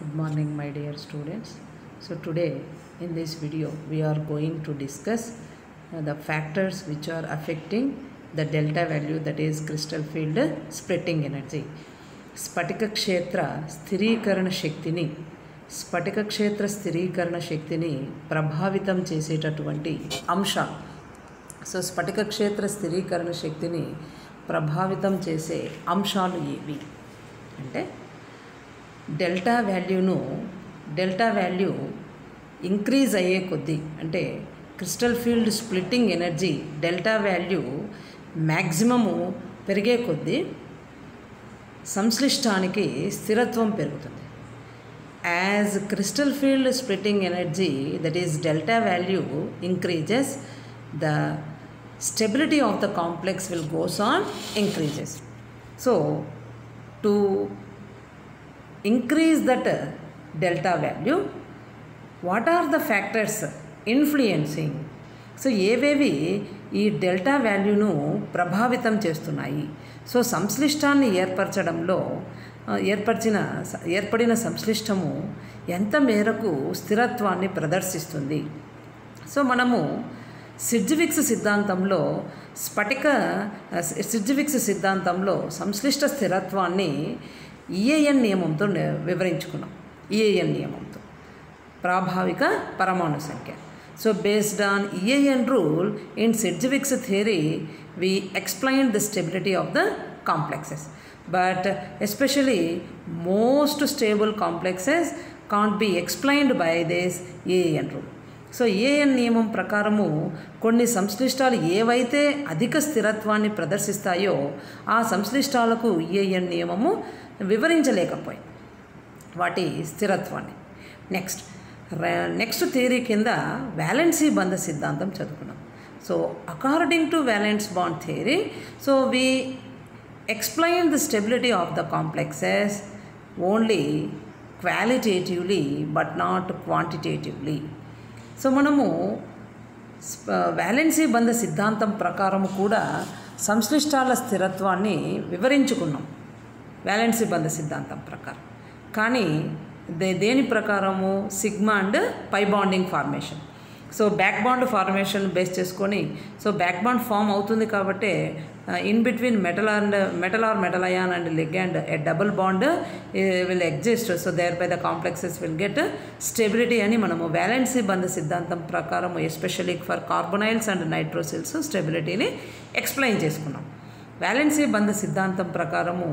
Good morning, my dear students. So, today in this video, we are going to discuss uh, the factors which are affecting the delta value that is crystal field splitting energy. స్ఫటిక క్షేత్ర స్థిరీకరణ శక్తిని స్ఫటిక క్షేత్ర స్థిరీకరణ శక్తిని ప్రభావితం చేసేటటువంటి అంశాలు సో స్ఫటిక క్షేత్ర స్థిరీకరణ శక్తిని ప్రభావితం చేసే అంశాలు ఏవి అంటే డెల్టా వాల్యూను డెల్టా వాల్యూ ఇంక్రీజ్ అయ్యే కొద్దీ అంటే crystal field splitting energy delta value maximum పెరిగే కొద్దీ సంశ్లిష్టానికి స్థిరత్వం పెరుగుతుంది as crystal field splitting energy that is delta value increases the stability of the complex will goes on increases so to increase that uh, delta value what are the factors influencing so ఏవేవి ఈ delta వాల్యూను ప్రభావితం చేస్తున్నాయి so సంశ్లిష్టాన్ని ఏర్పరచడంలో ఆ, ఏర్పరిచిన స- ఏర్పడిన సంశ్లిష్టము ఎంత మేరకు స్థిరత్వాన్ని ప్రదర్శిస్తుంది సో మనము సిడ్జివిక్స్ సిద్ధాంతంలో స్ఫటిక ఆ, సి- సిడ్జివిక్స్ సిద్ధాంతంలో సంశ్లిష్ట స్థిరత్వాన్ని ఈఏఎన్ నియమంతో ని- వివరించుకున్నాం ఈఏఎన్ నియమంతో ప్రాభావిక పరమాణు సంఖ్య so based on EAN rule in Sidgwick's theory we explain the stability of the complexes but especially most stable complexes can't be explained by this EAN rule so EAN నియమం ప్రకారము కొన్ని సంశ్లిష్టాలు ఏవైతే అధిక స్థిరత్వాన్ని ప్రదర్శిస్తాయో ఆ సంశ్లిష్టాలకు ఏఎన్ నియమము వివరించలేకపోయింది వాటి స్థిరత్వాన్ని నెక్స్ట్ నెక్స్ట్ థియరీ కింద వ్యాలెన్సీ బంధ సిద్ధాంతం చదువుకున్నాం so according to valence bond theory so we explain the stability of the complexes only qualitatively but not quantitatively so మనము స్ప- వ్యాలెన్సీ బంధ సిద్ధాంతం ప్రకారం కూడా సంశ్లిష్టాల స్థిరత్వాన్ని వివరించుకున్నాం వ్యాలెన్సీ బంధ సిద్ధాంతం ప్రకారం కానీ దే దేని ప్రకారము sigma and pi bonding formation so back bond formation base చేసుకొని సో బ్యాక్ బాండ్ ఫామ్ అవుతుంది కాబట్టి in between metal and metal or metal ion and leg and a double bond will exist so thereby the complexes will get stability అని మనము వ్యాలెన్సీ బంధ సిద్ధాంతం ప్రకారం especially for carbonyls and nitrosyls స్టెబిలిటీని explain చేసుకున్నాం వ్యాలెన్సీ బంధ సిద్ధాంతం ప్రకారము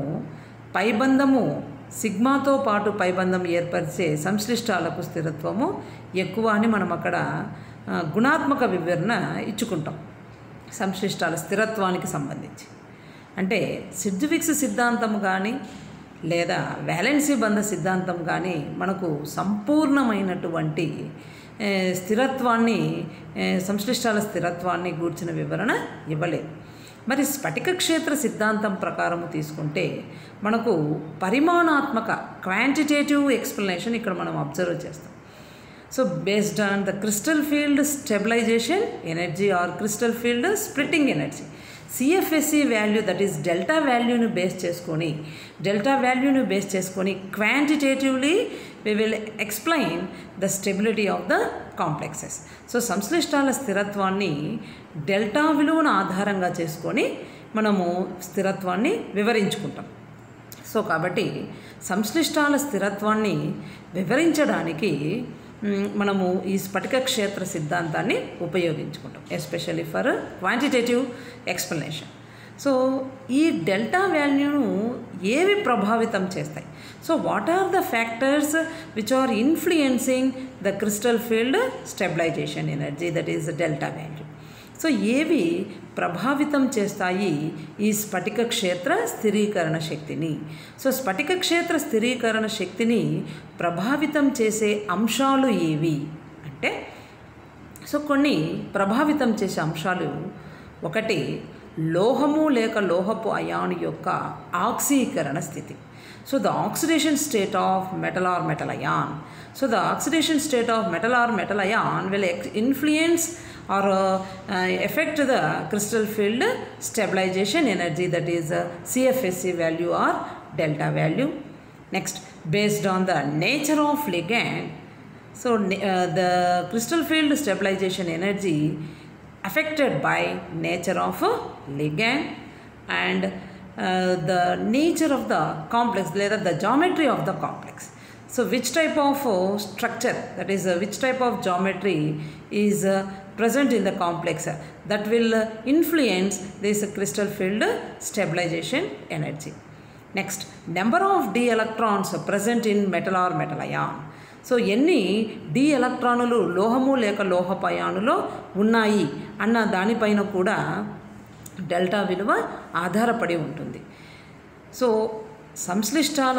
పైబంధము సిగ్మాతో పాటు పైబంధం ఏర్పరిచే సంశ్లిష్టాలకు స్థిరత్వము ఎక్కువ అని మనం అక్కడ ఆ, గుణాత్మక వివరణ ఇచ్చుకుంటాం సంశ్లిష్టాల స్థిరత్వానికి సంబంధించి అంటే సిడ్జువిక్స్ సిద్ధాంతం కానీ లేదా వ్యాలెన్సీ బంధ సిద్ధాంతం కానీ మనకు సంపూర్ణమైనటువంటి ఏ, స్థిరత్వాన్ని ఏ, సంశ్లిష్టాల స్థిరత్వాన్ని గూర్చిన వివరణ ఇవ్వలేదు మరి స్ఫటిక క్షేత్ర సిద్ధాంతం ప్రకారము తీసుకుంటే మనకు పరిమాణాత్మక క్వాంటిటేటివ్ ఎక్స్ప్లెనేషన్ ఇక్కడ మనం అబ్జర్వ్ చేస్తాం so based on the crystal field stabilisation energy or crystal field splitting energy CFSE value that is delta వాల్యూను బేస్ చేసుకొని డెల్టా వాల్యూను బేస్ చేసుకొని quantitatively we will explain the stability of the complexes so సంశ్లిష్టాల స్థిరత్వాన్ని delta విలువను ఆధారంగా చేసుకొని మనము స్థిరత్వాన్ని వివరించుకుంటాం సో కాబట్టి సంశ్లిష్టాల స్థిరత్వాన్ని వివరించడానికి మ్, మనము ఈ స్ఫటిక క్షేత్ర సిద్ధాంతాన్ని ఉపయోగించుకుంటాం especially for quantitative explanation so ఈ డెల్టా వాల్యూను ఏవి ప్రభావితం చేస్తాయి so what are the factors which are influencing the crystal field stabilisation energy that is delta value so ఏవి ప్రభావితం చేస్తాయి ఈ స్ఫటిక క్షేత్ర స్థిరీకరణ శక్తిని సో స్ఫటిక క్షేత్ర స్థిరీకరణ శక్తిని ప్రభావితం చేసే అంశాలు ఏవి అంటే సో కొన్ని ప్రభావితం చేసే అంశాలు ఒకటి లోహము లేక లోహపు అయాను యొక్క ఆక్సీకరణ స్థితి so the oxidation state of metal or metal ion so the oxidation state of metal or metal ion will influence or uh, uh, affect the crystal field stabilization energy that is uh, CFSC value or delta value. Next based on the nature of ligand so the crystal field stabilisation energy affected by nature of a ligand and uh, the nature of the complex లేదా the geometry of the complex so which type of uh, structure that is uh, which type of geometry is uh, present in the complex uh, that will uh, influence this crystal field stabilization energy next number of d electrons present in metal or metal ion so ఎన్ని d ఎలక్ట్రానులు లోహము లేక లోహపయానులో ఉన్నాయి అన్న దానిపైన కూడా delta విలువ ఆధారపడి ఉంటుంది సో సంశ్లిష్టాల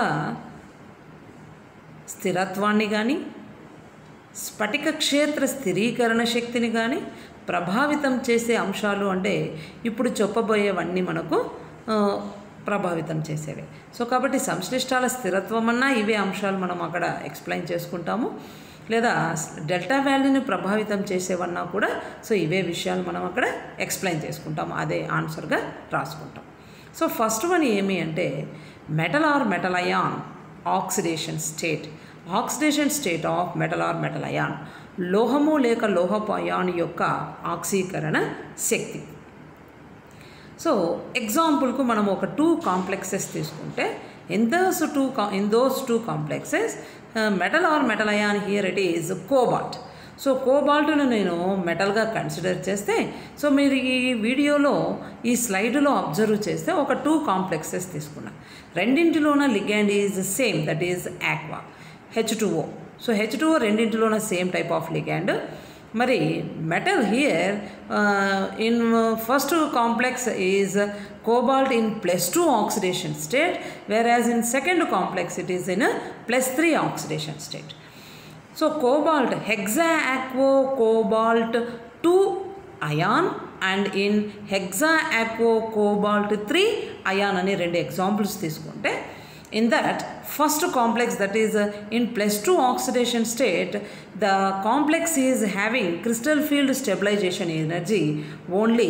స్థిరత్వాన్ని కానీ స్ఫటిక క్షేత్ర స్థిరీకరణ శక్తిని కానీ ప్రభావితం చేసే అంశాలు అంటే ఇప్పుడు చెప్పబోయేవన్నీ మనకు ఆ, ప్రభావితం చేసేవే సో కాబట్టి సంశ్లిష్టాల స్థిరత్వం అన్నా ఇవే అంశాలు మనం అక్కడ ఎక్స్ప్లెయిన్ చేసుకుంటాము లేదా డెల్టా వాల్యూని ప్రభావితం చేసేవన్నా కూడా సో ఇవే విషయాలు మనం అక్కడ ఎక్స్ప్లెయిన్ చేసుకుంటాము అదే ఆన్సర్గా రాసుకుంటాం సో ఫస్ట్ వన్ ఏమి అంటే metal or metal ion oxidation state oxidation state of metal or metal ion లోహము లేక లోహపు అయాన్ యొక్క ఆక్సీకరణ శక్తి సో ఎగ్జాంపుల్కు మనం ఒక టూ కాంప్లెక్సెస్ తీసుకుంటే in those two in those two complexes metal or metal ion here it is cobalt so కోబాల్ట్ను నేను మెటల్గా కన్సిడర్ చేస్తే సో మీరు ఈ వీడియోలో ఈ స్లైడ్లో అబ్జర్వ్ చేస్తే ఒక టూ కాంప్లెక్సెస్ తీసుకున్నా రెండింటిలోన ligand is same that is aqua H two O so H two O రెండింటిలోన సేమ్ టైప్ ఆఫ్ లిగ్యాండ్ మరి metal here in first complex is cobalt in plus two oxidation state whereas in second complex it is in plus three oxidation state so cobalt hexa aquo cobalt two ion and in hexa aquo cobalt three ion అని రెండు examples తీసుకుంటే in that first complex that is uh, in plus 2 oxidation state the complex is having crystal field stabilization energy only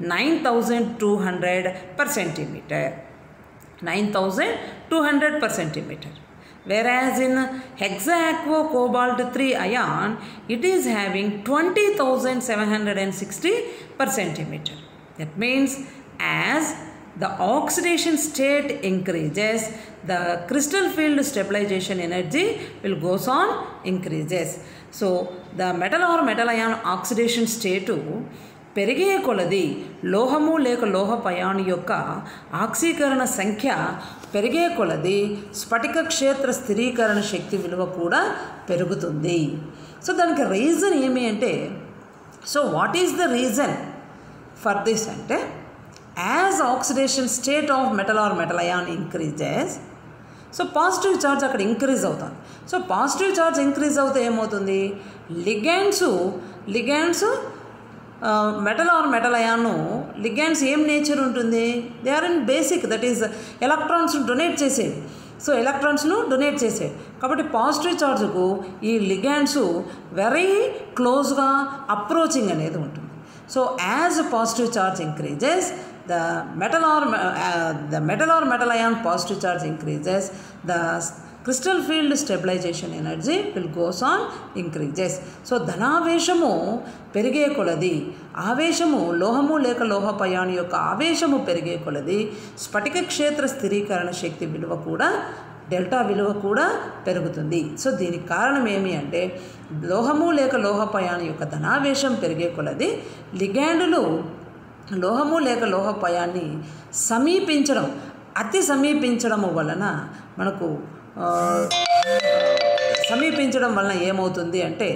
9200 per centimeter 9200 per centimeter whereas in hexaquo cobalt 3 ion it is having 20760 per centimeter that means as the oxidation state increases the crystal field stabilization energy will goes on increases so the metal or metal ion oxidation state పెరిగే కొలది లోహము లేక లోహపయాను యొక్క ఆక్సీకరణ సంఖ్య పెరిగే కొలది స్ఫటిక క్షేత్ర స్థిరీకరణ శక్తి విలువ కూడా పెరుగుతుంది సో దానికి రీజన్ ఏమి అంటే so what is the reason for this అంటే as oxidation state of metal or metal ion increases so positive charge అక్కడ ఇంక్రీజ్ అవుతుంది సో పాజిటివ్ ఛార్జ్ ఇంక్రీజ్ అవుతే ఏమవుతుంది ligands ligands metal or metal ion ligands ఏం nature ఉంటుంది they are in basic that is electrons donate చేసేవి సో ఎలక్ట్రాన్స్ను donate చేసేవి కాబట్టి పాజిటివ్ ఛార్జ్కు ఈ లిగాండ్స్ వెరీ క్లోజ్గా అప్రోచింగ్ అనేది ఉంటుంది so as positive charge increases the metal or uh, the metal or metal ion positive charge increases the crystal field stabilisation energy will goes on increases so ధనావేశము పెరిగే కొలది ఆవేశము లోహము లేక లోహపయాను యొక్క ఆవేశము పెరిగే కొలది స్ఫటిక క్షేత్ర స్థిరీకరణ శక్తి విలువ కూడా డెల్టా విలువ కూడా పెరుగుతుంది సో దీనికి కారణం ఏమి అంటే లోహము లేక లోహపయాను యొక్క ధనావేశం పెరిగే కొలది లిగాండులు లోహము లేక లోహపయాన్ని సమీపించడం అతి సమీపించడం వలన మనకు సమీపించడం వలన ఏమవుతుంది అంటే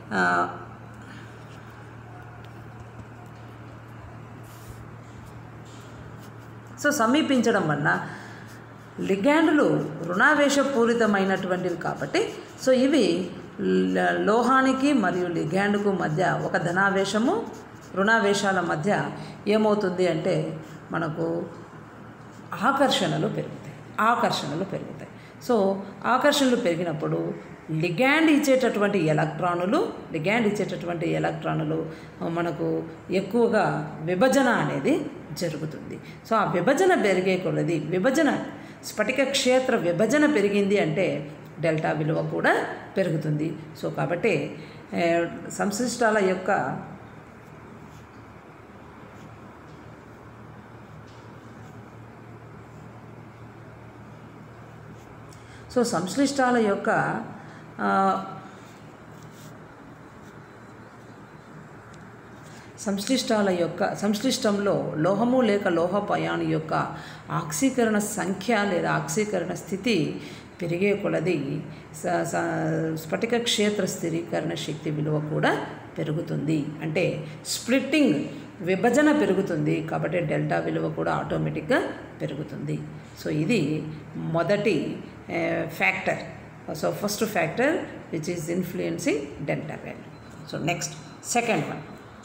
సో సమీపించడం వలన లిగాండ్లు రుణావేశపూరితమైనటువంటివి కాబట్టి సో ఇవి లోహానికి మరియు లిగాండ్కు మధ్య ఒక ధనావేశము రుణావేశాల మధ్య ఏమవుతుంది అంటే మనకు ఆకర్షణలు పెరుగుతాయి ఆకర్షణలు పెరుగుతాయి సో ఆకర్షణలు పెరిగినప్పుడు లిగాండ్ ఇచ్చేటటువంటి ఎలక్ట్రానులు లిగాండ్ ఇచ్చేటటువంటి ఎలక్ట్రానులు మనకు ఎక్కువగా విభజన అనేది జరుగుతుంది సో ఆ విభజన పెరిగే కొలది విభజన స్ఫటిక క్షేత్ర విభజన పెరిగింది అంటే డెల్టా విలువ కూడా పెరుగుతుంది సో కాబట్టి ఏ, సంశ్లిష్టాల యొక్క సో సంశ్లిష్టాల యొక్క ఆ, సంశ్లిష్టాల యొక్క సంశ్లిష్టంలో లోహము లేక లోహపు అయాను యొక్క ఆక్సీకరణ సంఖ్య లేదా ఆక్సీకరణ స్థితి పెరిగే కొలది స- స- స్ఫటిక క్షేత్ర స్థిరీకరణ శక్తి విలువ కూడా పెరుగుతుంది అంటే స్ప్లిట్టింగ్ విభజన పెరుగుతుంది కాబట్టి డెల్టా విలువ కూడా ఆటోమేటిక్గా పెరుగుతుంది సో ఇది మొదటి factor so first factor which is influencing delta value so next second one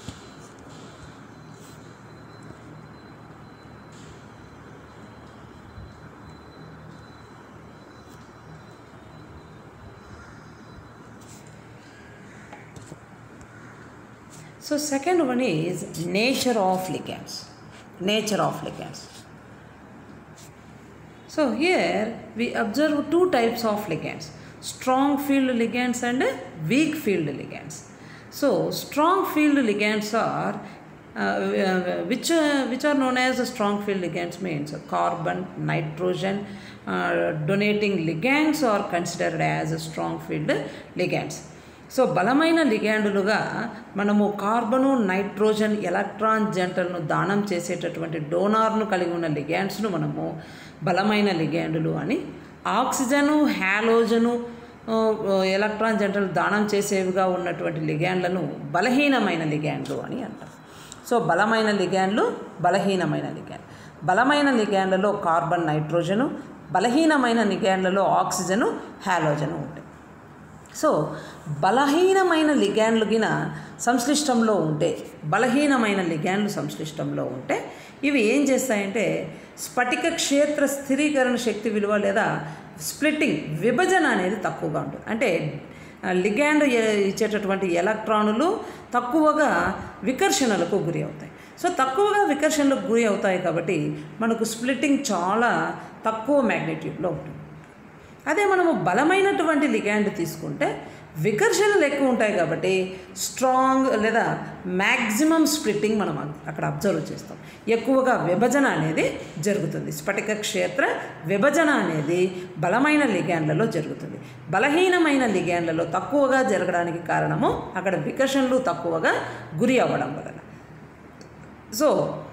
So second one is nature of ligands. Nature of ligands. So here we observe two types of ligands, strong field ligands and weak field ligands. So strong field ligands are uh, uh, which uh, which are known as strong field ligands means carbon, nitrogen, uh, donating ligands are considered as strong field ligands. So బలమైన లిగాండులుగా మనము carbon nitrogen electron జంటలను దానం చేసేటటువంటి డోనార్ను కలిగి ఉన్న లిగాండ్స్ను మనము బలమైన లిగాండులు అని ఆక్సిజను హ్యాలోజను ఆ, ఎలక్ట్రాన్ జంటలు దానం చేసేవిగా ఉన్నటువంటి లిగాండ్లను బలహీనమైన లిగాండ్లు అని అంటారు సో బలమైన లిగాండ్లు బలహీనమైన లిగాండ్ బలమైన లిగాండ్లలో కార్బన్ నైట్రోజను బలహీనమైన లిగాండ్లలో ఆక్సిజను హ్యాలోజను ఉంటాయి సో బలహీనమైన లిగాండ్లు గిన సంశ్లిష్టంలో ఉంటే బలహీనమైన లిగాండ్లు సంశ్లిష్టంలో ఉంటే ఇవి ఏం చేస్తాయంటే స్ఫటిక క్షేత్ర స్థిరీకరణ శక్తి విలువ లేదా స్ప్లిట్టింగ్ విభజన అనేది తక్కువగా ఉంటుంది అంటే ఆ, లిగాండ్ ఏ- ఇచ్చేటటువంటి ఎలక్ట్రానులు తక్కువగా వికర్షణలకు గురి అవుతాయి సో తక్కువగా వికర్షణలకు గురి అవుతాయి కాబట్టి మనకు స్ప్లిట్టింగ్ చాలా తక్కువ మ్యాగ్నిట్యూడ్లో ఉంటుంది అదే మనము బలమైనటువంటి లిగాండ్ తీసుకుంటే వికర్షణలు ఎక్కువ ఉంటాయి కాబట్టి స్ట్రాంగ్ లేదా మ్యాక్సిమం స్ప్లిట్టింగ్ మనం అక్కడ అబ్జర్వ్ చేస్తాం ఎక్కువగా విభజన అనేది జరుగుతుంది స్ఫటిక క్షేత్ర విభజన అనేది బలమైన లిగాండ్లలో జరుగుతుంది బలహీనమైన లిగాండ్లలో తక్కువగా జరగడానికి కారణము అక్కడ వికర్షణలు తక్కువగా గురి అవ్వడం వలన సో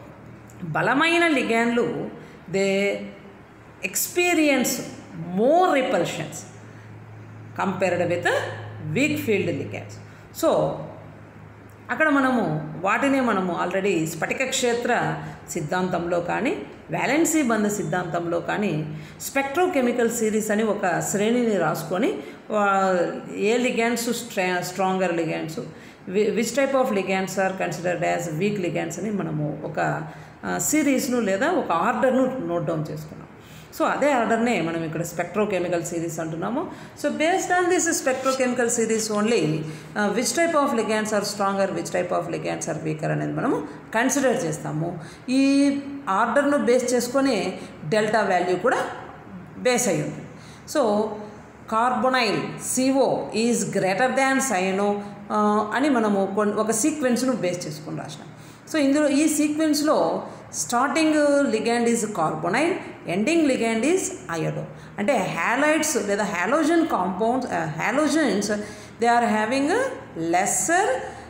బలమైన లిగాన్లు they experience more repulsions compared with weak field ligands so అక్కడ మనము వాటినే మనము ఆల్రెడీ స్ఫటిక క్షేత్ర సిద్ధాంతంలో కానీ వ్యాలెన్సీ బంధ సిద్ధాంతంలో కానీ స్పెక్ట్రోకెమికల్ సిరీస్ అని ఒక శ్రేణిని రాసుకొని వా- ఏ లిగాన్స్ స్ట్రా stronger ligands which type of ligands are considered as weak ligands అని మనము ఒక సిరీస్ను లేదా ఒక ఆర్డర్ను నోట్ డౌన్ చేసుకున్నాం సో అదే ఆర్డర్నే మనం ఇక్కడ స్పెక్ట్రోకెమికల్ సిరీస్ అంటున్నాము so based on this spectrochemical series only which type of ligands are stronger which type of ligands are weaker అనేది మనము కన్సిడర్ చేస్తాము ఈ ఆర్డర్ను బేస్ చేసుకొని డెల్టా వాల్యూ కూడా బేస్ అయి ఉంటుంది so carbonyl CO is greater than cyano అని మనము కొన్ని ఒక సీక్వెన్స్ను బేస్ చేసుకుని రాసినాం సో ఇందులో ఈ సీక్వెన్స్లో starting ligand is carbonyl ending ligand is iodo అంటే హ్యాలైడ్స్ లేదా halogen compounds halogens they are having lesser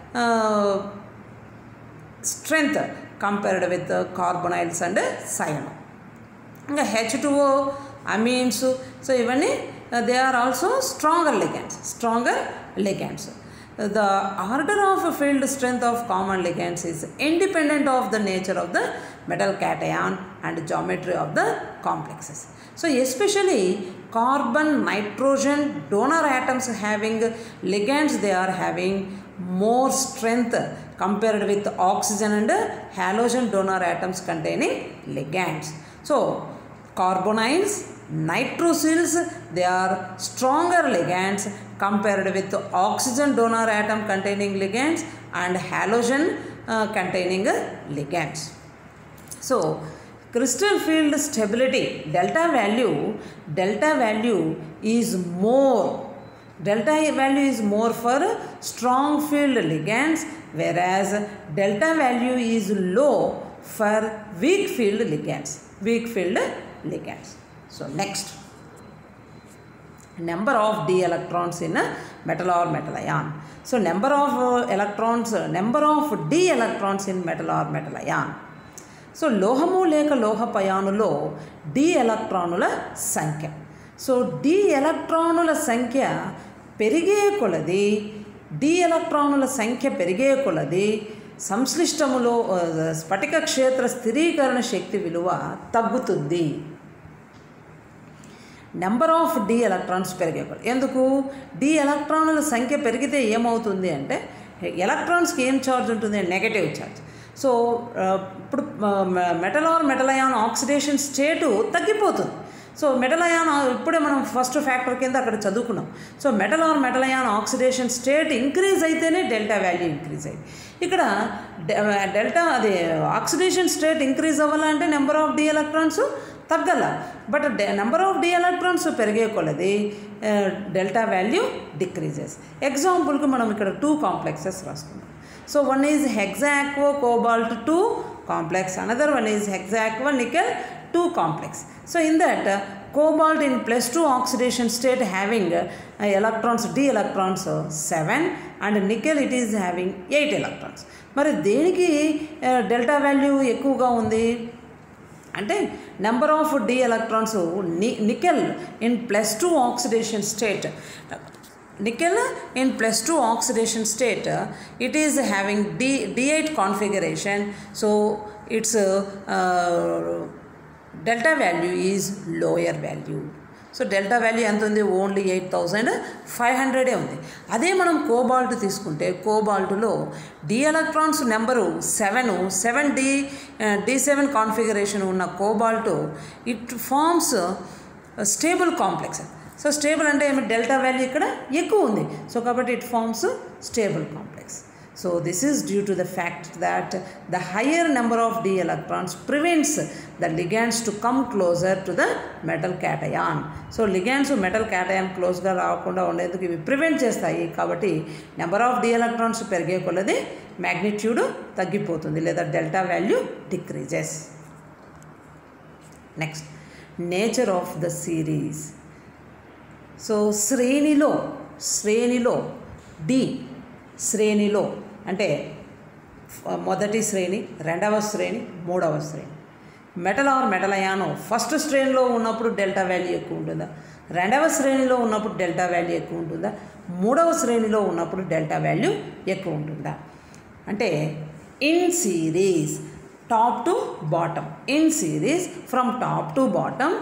strength compared with carbonyls and cyano ఇంకా హెచ్ టూఓ అమీన్స్ సో ఇవన్నీ they are also stronger ligands stronger ligands the order of field strength of common ligands is independent of the nature of the metal cation and geometry of the complexes so especially carbon nitrogen donor atoms having ligands they are having more strength compared with oxygen and halogen donor atoms containing ligands so carbonyls nitrosyls they are stronger ligands compared with oxygen donor atom containing ligands and halogen uh, containing ligands so crystal field stability delta value delta value is more delta value is more for strong field ligands whereas delta value is low for weak field ligands weak field ligands so next number of d electrons in a metal or metal ion so number of uh, electrons number of d electrons in metal or metal ion so లోహము లేక లోహపయానులో D ఎలక్ట్రానుల సంఖ్య so D ఎలక్ట్రానుల సంఖ్య పెరిగే కొలది D ఎలక్ట్రానుల సంఖ్య పెరిగే కొలది సంశ్లిష్టములో ఆ, స్ఫటిక క్షేత్ర స్థిరీకరణ శక్తి విలువ తగ్గుతుంది నెంబర్ ఆఫ్ డి ఎలక్ట్రాన్స్ పెరిగే కొలది ఎందుకు డి ఎలక్ట్రానుల సంఖ్య పెరిగితే ఏమవుతుంది అంటే ఎలక్ట్రాన్స్కి ఏం ఛార్జ్ ఉంటుంది నెగటివ్ ఛార్జ్ సో ఆ, ఇప్పుడు metal or metal ion oxidation state తగ్గిపోతుంది సో మెటల్ అయాన్ ఇప్పుడే మనం ఫస్ట్ ఫ్యాక్టర్ కింద అక్కడ చదువుకున్నాం so metal or metal ion oxidation state increase అయితేనే డెల్టా వాల్యూ ఇంక్రీజ్ అయ్యింది ఇక్కడ డె- డెల్టా అది ఆక్సిడేషన్ స్టేట్ ఇంక్రీజ్ అవ్వాలంటే నెంబర్ ఆఫ్ డి ఎలక్ట్రాన్స్ తగ్గల but number of d electrons పెరిగే కొలది డెల్టా వాల్యూ డిక్రీజెస్ ఎగ్జాంపుల్కి మనం ఇక్కడ టూ కాంప్లెక్సెస్ రాసుకున్నాం so one is hexaaquo cobalt two complex another one is hexaaquo nickel two complex so in that cobalt in plus two oxidation state having electrons d electrons seven and nickel it is having eight electrons మరి దేనికి delta value ఎక్కువగా ఉంది అంటే number of d electrons ని nickel in plus two oxidation state nickel in plus two oxidation state it is having d d eight configuration so its delta value is lower value so delta value ఎంత ఉంది only eight thousand five హండ్రెడే ఉంది అదే మనం cobalt తీసుకుంటే కోబాల్ట్లో d electrons number seven seven d d seven configuration ఉన్న cobalt it forms stable complex so stable అంటే ఏమి డెల్టా వాల్యూ ఇక్కడ ఎక్కువ ఉంది సో కాబట్టి it forms stable complex so this is due to the fact that the higher number of d electrons prevents the ligands to come closer to the metal cation so ligands metal cation క్లోజ్గా రాకుండా ఉండేందుకు ఇవి prevent చేస్తాయి కాబట్టి number of d electrons పెరిగే కొలది magnitude తగ్గిపోతుంది లేదా delta value decreases next nature of the series so శ్రేణిలో శ్రేణిలో డి శ్రేణిలో అంటే ఫ- మొదటి శ్రేణి రెండవ శ్రేణి మూడవ శ్రేణి metal or metal ion first శ్రేణిలో ఉన్నప్పుడు డెల్టా వాల్యూ ఎక్కువ ఉంటుందా రెండవ శ్రేణిలో ఉన్నప్పుడు డెల్టా వాల్యూ ఎక్కువ ఉంటుందా మూడవ శ్రేణిలో ఉన్నప్పుడు డెల్టా వాల్యూ ఎక్కువ ఉంటుందా అంటే in series top to bottom in series from top to bottom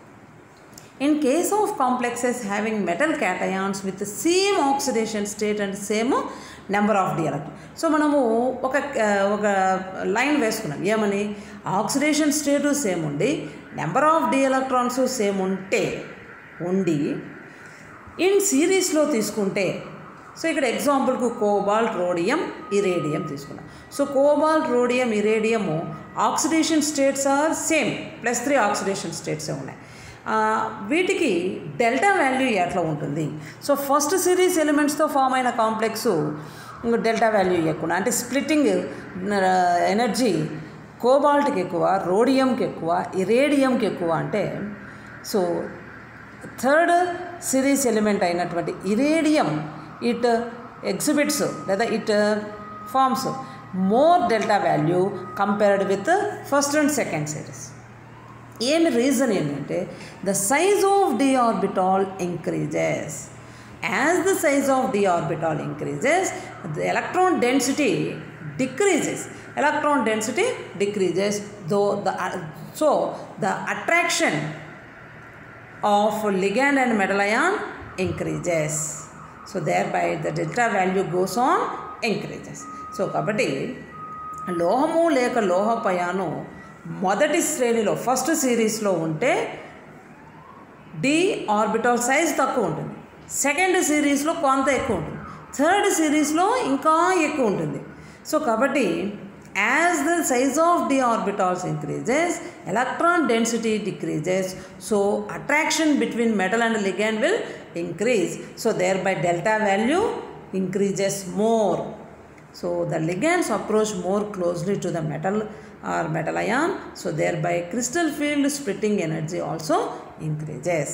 In case of complexes having metal cations with the same oxidation state and same number of d electron so మనము ఒక ఆ, ఒక line వేసుకున్నాం ఏమని oxidation state same ఉండి number of d electrons same ఉంటే ఉండి in సిరీస్లో తీసుకుంటే సో ఇక్కడ ఎగ్జాంపుల్కు కోబాల్ట్ రోడియం ఇరేడియం తీసుకున్నాం so cobalt rhodium iridium oxidation states are same plus three oxidation స్టేట్సే ఉన్నాయి ఆ, వీటికి డెల్టా వాల్యూ ఎట్లా ఉంటుంది సో ఫస్ట్ సిరీస్ ఎలిమెంట్స్తో ఫామ్ అయిన కాంప్లెక్స్ డెల్టా వాల్యూ ఎక్కువ అంటే స్ప్లిట్టింగ్ ఎనర్జీ కోబాల్ట్కి ఎక్కువ రోడియంకి ఎక్కువ ఇరేడియంకి ఎక్కువ అంటే సో థర్డ్ సిరీస్ ఎలిమెంట్ అయినటువంటి ఇరేడియం ఇట్ ఎగ్జిబిట్స్ లేదా it forms more delta value compared with first and second series ఏమి రీజన్ ఏంటంటే the size of d orbital increases as the size of d orbital increases the electron density decreases electron density decreases though the so the attraction of ligand and metal ion increases. So thereby the delta value goes on increases. So కాబట్టి లోహము లేక లోహపయాను మొదటి శ్రేణిలో first సిరీస్లో ఉంటే D orbital size తక్కువ ఉంటుంది second సిరీస్లో కొంత ఎక్కువ ఉంటుంది థర్డ్ సిరీస్లో ఇంకా ఎక్కువ ఉంటుంది సో కాబట్టి as the size of d orbitals increases electron density decreases so attraction between metal and ligand will increase so thereby delta value increases more so the ligands approach more closely to the metal or metal ion so thereby crystal field splitting energy also increases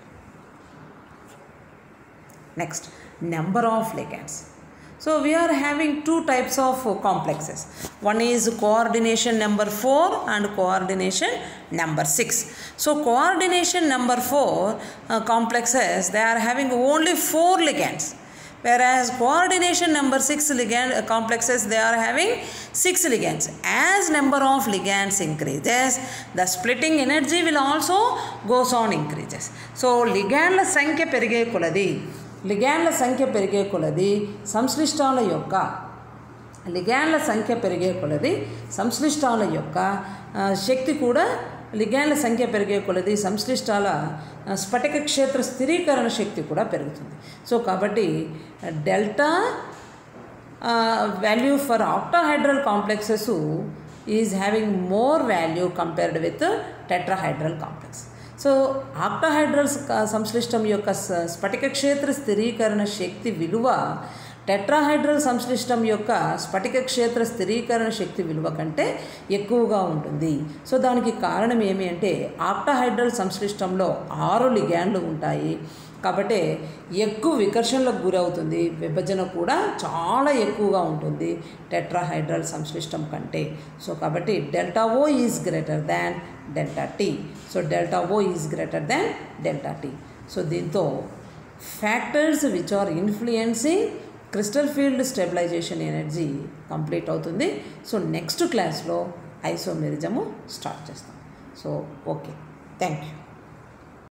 next number of ligands so we are having two types of uh, complexes one is coordination number 4 and coordination number 6 so coordination number 4 uh, complexes they are having only 4 ligands whereas coordination number 6 ligand uh, complexes they are having 6 ligands as number of ligands increases the splitting energy will also goes on increases so ligandల సంఖ్య పెరిగే కొలది లిగాన్ల సంఖ్య పెరిగే కొలది సంశ్లిష్టాల యొక్క లిగాన్ల సంఖ్య పెరిగే కొలది సంశ్లిష్టాల యొక్క ఆ, శక్తి కూడా లిగాన్ల సంఖ్య పెరిగే కొలది సంశ్లిష్టాల ఆ, స్ఫటిక క్షేత్ర స్థిరీకరణ శక్తి కూడా పెరుగుతుంది సో కాబట్టి delta value for octahedral complexes is having more value compared with tetrahedral complex so octahedral సంశ్లిష్టం యొక్క స- స్ఫటిక క్షేత్ర స్థిరీకరణ శక్తి విలువ టెట్రాహైడ్రల్ సంశ్లిష్టం యొక్క స్ఫటిక క్షేత్ర స్థిరీకరణ శక్తి విలువ కంటే ఎక్కువగా ఉంటుంది సో దానికి కారణం ఏమి అంటే ఆక్టాహైడ్రల్ సంశ్లిష్టంలో ఆరు లిగ్యాండ్లు ఉంటాయి కాబట్టి ఎక్కువ వికర్షణలకు గురవుతుంది విభజన కూడా చాలా ఎక్కువగా ఉంటుంది టెట్రాహైడ్రల్ సంశ్లిష్టం కంటే సో కాబట్టి delta O is greater than delta T so delta O is greater than delta T so దీంతో factors which are influencing crystal field stabilisation energy complete అవుతుంది సో నెక్స్ట్ క్లాస్లో ఐసోమెరిజము స్టార్ట్ చేస్తాం so okay thank you